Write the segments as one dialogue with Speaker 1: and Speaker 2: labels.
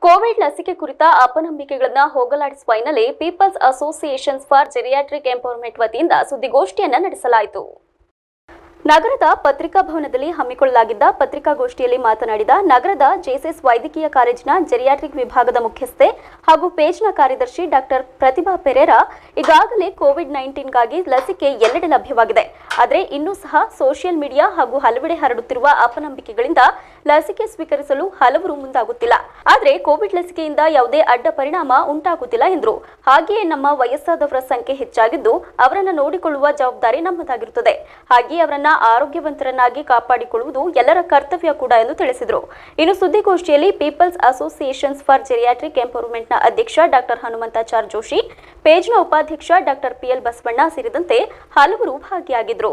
Speaker 1: Covid ಲಸಿಕೆ ಕುರಿತ ಅಪನಂಬಿಕೆಗಳನ್ನ ಹೋಗಲಾಡಿಸುವ ಹಿನ್ನೆಲೆ peoples associations for geriatric empowerment ವತಿಯಿಂದ ಸುದ್ದಿಗೋಷ್ಠಿಯನ್ನ ನಡೆಸಲಾಯಿತು ನಗರದ ಪತ್ರಿಕಾ ಭವನದಲ್ಲಿ ಹಮ್ಮಿಕೊಳ್ಳಲಾಗಿದ್ದ ಪತ್ರಿಕಾಗೋಷ್ಠಿಯಲ್ಲಿ ಮಾತನಾಡಿದ ನಗರದ ಜೆಎಸ್ಎಸ್ ವೈದ್ಯಕೀಯ ಕಾಲೇಜಿನ ಜೆರಿಯಾಟ್ರಿಕ್ ವಿಭಾಗದ ಮುಖ್ಯಸ್ಥೆ ಹಾಗೂ ಪೇಜ್ನ ಕಾರ್ಯದರ್ಶಿ ಡಾಕ್ಟರ್ ಪ್ರತಿಭಾ ಪೆರೇರ ಈಗಾಗಲೇ ಕೋವಿಡ್ ನೈನ್ಟೀನ್ಗಾಗಿ ಲಸಿಕೆ ಎಲ್ಲೆಡೆ ಲಭ್ಯವಾಗಿದೆ ಆದರೆ ಇನ್ನೂ ಸಹ ಸೋಷಿಯಲ್ ಮೀಡಿಯಾ ಹಾಗೂ ಹಲವೆಡೆ ಹರಡುತ್ತಿರುವ ಅಪನಂಬಿಕೆಗಳಿಂದ ಲಸಿಕೆ ಸ್ವೀಕರಿಸಲು ಹಲವರು ಮುಂದಾಗುತ್ತಿಲ್ಲ ಆದರೆ ಕೋವಿಡ್ ಲಸಿಕೆಯಿಂದ ಯಾವುದೇ ಅಡ್ಡ ಪರಿಣಾಮ ಉಂಟಾಗುತ್ತಿಲ್ಲ ಎಂದರು ಹಾಗೆಯೇ ನಮ್ಮ ವಯಸ್ಸಾದವರ ಸಂಖ್ಯೆ ಹೆಚ್ಚಾಗಿದ್ದು ಅವರನ್ನ ನೋಡಿಕೊಳ್ಳುವ ಜವಾಬ್ದಾರಿ ನಮ್ಮದಾಗಿರುತ್ತದೆ ಹಾಗೆಯೇ ಅವರನ್ನ ಆರೋಗ್ಯವಂತರನ್ನಾಗಿ ಕಾಪಾಡಿಕೊಳ್ಳುವುದು ಎಲ್ಲರ ಕರ್ತವ್ಯ ಕೂಡ ಎಂದು ತಿಳಿಸಿದರು ಇನ್ನು ಸುದ್ದಿಗೋಷ್ಠಿಯಲ್ಲಿ ಪೀಪಲ್ಸ್ ಅಸೋಸಿಯೇಷನ್ಸ್ ಫಾರ್ ಜೆರಿಯಾಟ್ರಿಕ್ ಎಂಪವರ್ಮೆಂಟ್ನ ಅಧ್ಯಕ್ಷ ಡಾಕ್ಟರ್ ಹನುಮಂತಾಚಾರ್ ಜೋಶಿ ಪೇಜ್ನ ಉಪಾಧ್ಯಕ್ಷ ಡಾಕ್ಟರ್ ಪಿಎಲ್ ಬಸವಣ್ಣ ಸೇರಿದಂತೆ ಹಲವರು ಭಾಗಿಯಾಗಿದ್ದರು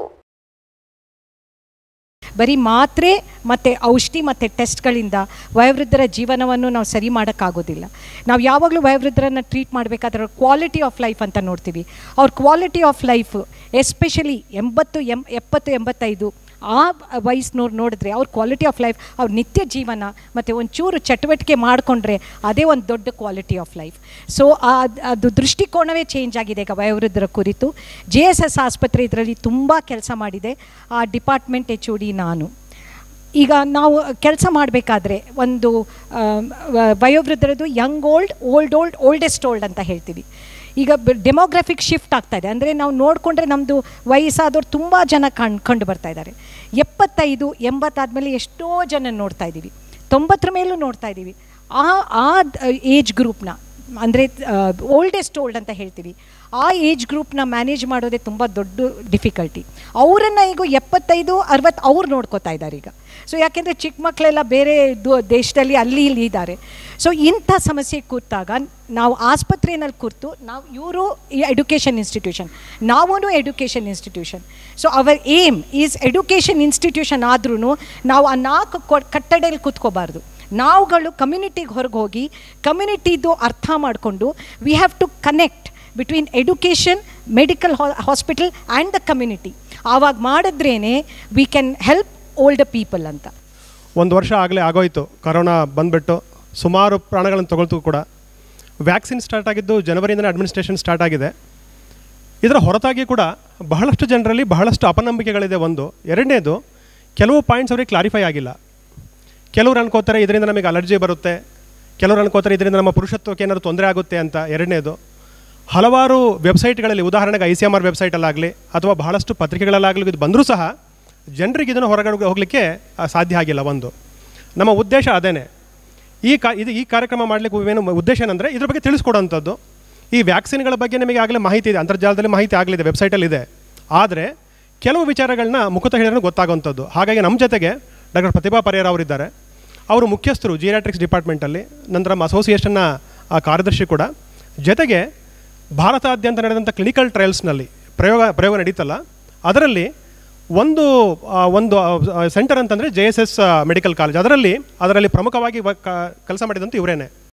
Speaker 2: ಬರೀ ಮಾತ್ರೆ ಮತ್ತು ಔಷಧಿ ಮತ್ತು ಟೆಸ್ಟ್ಗಳಿಂದ ವಯೋವೃದ್ಧರ ಜೀವನವನ್ನು ನಾವು ಸರಿ ಮಾಡೋಕ್ಕಾಗೋದಿಲ್ಲ ನಾವು ಯಾವಾಗಲೂ ವಯೋವೃದ್ಧರನ್ನು ಟ್ರೀಟ್ ಮಾಡಬೇಕಾದ್ರೆ ಕ್ವಾಲಿಟಿ ಆಫ್ ಲೈಫ್ ಅಂತ ನೋಡ್ತೀವಿ ಅವ್ರ ಕ್ವಾಲಿಟಿ ಆಫ್ ಲೈಫ್ ಎಸ್ಪೆಷಲಿ ಎಂಬತ್ತು ಎಂ ಎಪ್ಪತ್ತು ಎಂಬತ್ತೈದು ಆ ವಯಸ್ಸಿನವ್ರು ನೋಡಿದ್ರೆ ಅವ್ರ ಕ್ವಾಲಿಟಿ ಆಫ್ ಲೈಫ್ ಅವ್ರ ನಿತ್ಯ ಜೀವನ ಮತ್ತು ಒಂಚೂರು ಚಟುವಟಿಕೆ ಮಾಡಿಕೊಂಡ್ರೆ ಅದೇ ಒಂದು ದೊಡ್ಡ ಕ್ವಾಲಿಟಿ ಆಫ್ ಲೈಫ್ ಸೊ ಅದು ದೃಷ್ಟಿಕೋನವೇ ಚೇಂಜ್ ಆಗಿದೆ ಈಗ ವಯೋವೃದ್ಧರ ಕುರಿತು ಜೆ ಎಸ್ ಎಸ್ ಆಸ್ಪತ್ರೆ ಇದರಲ್ಲಿ ತುಂಬ ಕೆಲಸ ಮಾಡಿದೆ ಆ ಡಿಪಾರ್ಟ್ಮೆಂಟ್ ಎಚ್ ಒ ಡಿ ನಾನು ಈಗ ನಾವು ಕೆಲಸ ಮಾಡಬೇಕಾದ್ರೆ ಒಂದು ಆಮ್, ವ- ವಯೋವೃದ್ಧರದು young old old old oldest old ಅಂತ ಹೇಳ್ತೀವಿ ಈಗ ಡೆಮೋಗ್ರಫಿಕ್ ಶಿಫ್ಟ್ ಆಗ್ತಾ ಇದೆ ಅಂದರೆ ನಾವು ನೋಡಿಕೊಂಡ್ರೆ ನಮ್ಮದು ವಯಸ್ಸಾದವ್ರು ತುಂಬ ಜನ ಕಣ್ ಕಂಡು ಬರ್ತಾ ಇದ್ದಾರೆ ಎಪ್ಪತ್ತೈದು ಎಂಬತ್ತಾದಮೇಲೆ ಎಷ್ಟೋ ಜನ ನೋಡ್ತಾ ಇದ್ದೀವಿ ತೊಂಬತ್ತರ ಮೇಲೂ ನೋಡ್ತಾ ಇದ್ದೀವಿ ಆ ಆ ಏಜ್ ಗ್ರೂಪ್ನ ಅಂದರೆ ಓಲ್ಡೆಸ್ಟ್ ಓಲ್ಡ್ ಅಂತ ಹೇಳ್ತೀವಿ ಆ ಏಜ್ ಗ್ರೂಪ್ನ ಮ್ಯಾನೇಜ್ ಮಾಡೋದೇ ತುಂಬ ದೊಡ್ಡ ಡಿಫಿಕಲ್ಟಿ ಅವರನ್ನು ಈಗ ಎಪ್ಪತ್ತೈದು ಅರವತ್ತು ಅವ್ರು ನೋಡ್ಕೋತಾ ಇದ್ದಾರೆ ಈಗ ಸೊ ಯಾಕೆಂದರೆ ಚಿಕ್ಕ ಮಕ್ಕಳೆಲ್ಲ ಬೇರೆ ದು- ದೇಶದಲ್ಲಿ ಅಲ್ಲಿ ಇಲ್ಲಿ ಇದ್ದಾರೆ ಸೊ ಇಂಥ ಸಮಸ್ಯೆ ಕೂತಾಗ ನಾವು ಆಸ್ಪತ್ರೆಯಲ್ಲಿ ಕೂತು ನಾವು ಇವರು ಎಡ್ಯುಕೇಷನ್ ಇನ್ಸ್ಟಿಟ್ಯೂಷನ್ ನಾವೂ education institution so our aim is education institution ಆದ್ರೂ ನಾವು ಆ ನಾಲ್ಕು ಕೊ- ಕಟ್ಟಡೆಯಲ್ಲಿ ಕೂತ್ಕೋಬಾರ್ದು ನಾವುಗಳು ಕಮ್ಯುನಿಟಿಗೆ ಹೊರಗೆ ಹೋಗಿ ಕಮ್ಯುನಿಟಿದು ಅರ್ಥ ಮಾಡಿಕೊಂಡು we have to connect between education medical hospital and the community ಆವಾಗ ಮಾಡಿದ್ರೇ we can help old people ಅಂತ
Speaker 3: ಒಂದು ವರ್ಷ ಆಗಲೇ ಆಗೋಯ್ತು ಕರೋನಾ ಬಂದುಬಿಟ್ಟು ಸುಮಾರು ಪ್ರಾಣಗಳನ್ನು ತಗೊಳ್ತು ಕೂಡ ವ್ಯಾಕ್ಸಿನ್ ಸ್ಟಾರ್ಟ್ ಆಗಿದ್ದು ಜನವರಿಯಿಂದನೇ ಅಡ್ಮಿನಿಸ್ಟ್ರೇಷನ್ ಸ್ಟಾರ್ಟ್ ಆಗಿದೆ ಇದರ ಹೊರತಾಗಿ ಕೂಡ ಬಹಳಷ್ಟು ಜನರಲ್ಲಿ ಬಹಳಷ್ಟು ಅಪನಂಬಿಕೆಗಳಿದೆ ಒಂದು ಎರಡನೇದು ಕೆಲವು ಪಾಯಿಂಟ್ಸ್ ಅವರಿಗೆ ಕ್ಲಾರಿಫೈ ಆಗಿಲ್ಲ ಕೆಲವರು ಅನ್ಕೋತಾರೆ ಇದರಿಂದ ನಮಗೆ ಅಲರ್ಜಿ ಬರುತ್ತೆ ಕೆಲವರು ಅನ್ಕೋತಾರೆ ಇದರಿಂದ ನಮ್ಮ ಪುರುಷತ್ವಕ್ಕೆ ಏನಾದರೂ ತೊಂದರೆ ಆಗುತ್ತೆ ಅಂತ ಎರಡನೇದು ಹಲವಾರು ವೆಬ್ಸೈಟ್ಗಳಲ್ಲಿ ಉದಾಹರಣೆಗೆ ಐ ಸಿ ಎಮ್ ಆರ್ ವೆಬ್ಸೈಟಲ್ಲಾಗಲಿ ಅಥವಾ ಬಹಳಷ್ಟು ಪತ್ರಿಕೆಗಳಲ್ಲಾಗಲಿ ಇದು ಬಂದರೂ ಸಹ ಜನರಿಗೆ ಇದನ್ನು ಹೊರಗಡೆ ಹೋಗಲಿಕ್ಕೆ ಆ, ಸಾಧ್ಯ ಆಗಿಲ್ಲ ಒಂದು ನಮ್ಮ ಉದ್ದೇಶ ಅದೇನೆ ಈ ಕಾ ಇದು ಈ ಕಾರ್ಯಕ್ರಮ ಮಾಡಲಿಕ್ಕೆ ಏನು ಉದ್ದೇಶ ಏನಂದರೆ ಇದ್ರ ಬಗ್ಗೆ ತಿಳಿಸ್ಕೊಡೋಂಥದ್ದು ಈ ವ್ಯಾಕ್ಸಿನ್ಗಳ ಬಗ್ಗೆ ನಿಮಗೆ ಆಗಲೇ ಮಾಹಿತಿ ಇದೆ ಅಂತರ್ಜಾಲದಲ್ಲಿ ಮಾಹಿತಿ ಆಗಲಿದೆ ವೆಬ್ಸೈಟಲ್ಲಿ ಇದೆ ಆದರೆ ಕೆಲವು ವಿಚಾರಗಳನ್ನ ಮುಖತ ಹೇಳಿದ್ರೆ ಗೊತ್ತಾಗುವಂಥದ್ದು ಹಾಗಾಗಿ ನಮ್ಮ ಜೊತೆಗೆ ಡಾಕ್ಟರ್ ಪ್ರತಿಭಾ ಪರಿಯರ್ ಅವರಿದ್ದಾರೆ ಅವರು ಮುಖ್ಯಸ್ಥರು ಜಿಯಾಟ್ರಿಕ್ಸ್ ಡಿಪಾರ್ಟ್ಮೆಂಟಲ್ಲಿ ನಂತರ ನಮ್ಮ ಅಸೋಸಿಯೇಷನ್ನ ಆ, ಕಾರ್ಯದರ್ಶಿ ಕೂಡ ಜೊತೆಗೆ ಭಾರತಾದ್ಯಂತ ನಡೆದಂಥ ಕ್ಲಿನಿಕಲ್ ಟ್ರಯಲ್ಸ್ನಲ್ಲಿ ಪ್ರಯೋಗ ಪ್ರಯೋಗ ನಡೀತಲ್ಲ ಅದರಲ್ಲಿ ಒಂದು ಆ, ಒಂದು ಸೆಂಟರ್ ಅಂತಂದರೆ J S S medical college ಅದರಲ್ಲಿ ಅದರಲ್ಲಿ ಪ್ರಮುಖವಾಗಿ ಕೆಲಸ ಮಾಡಿದಂಥ ಇವರೇನೆ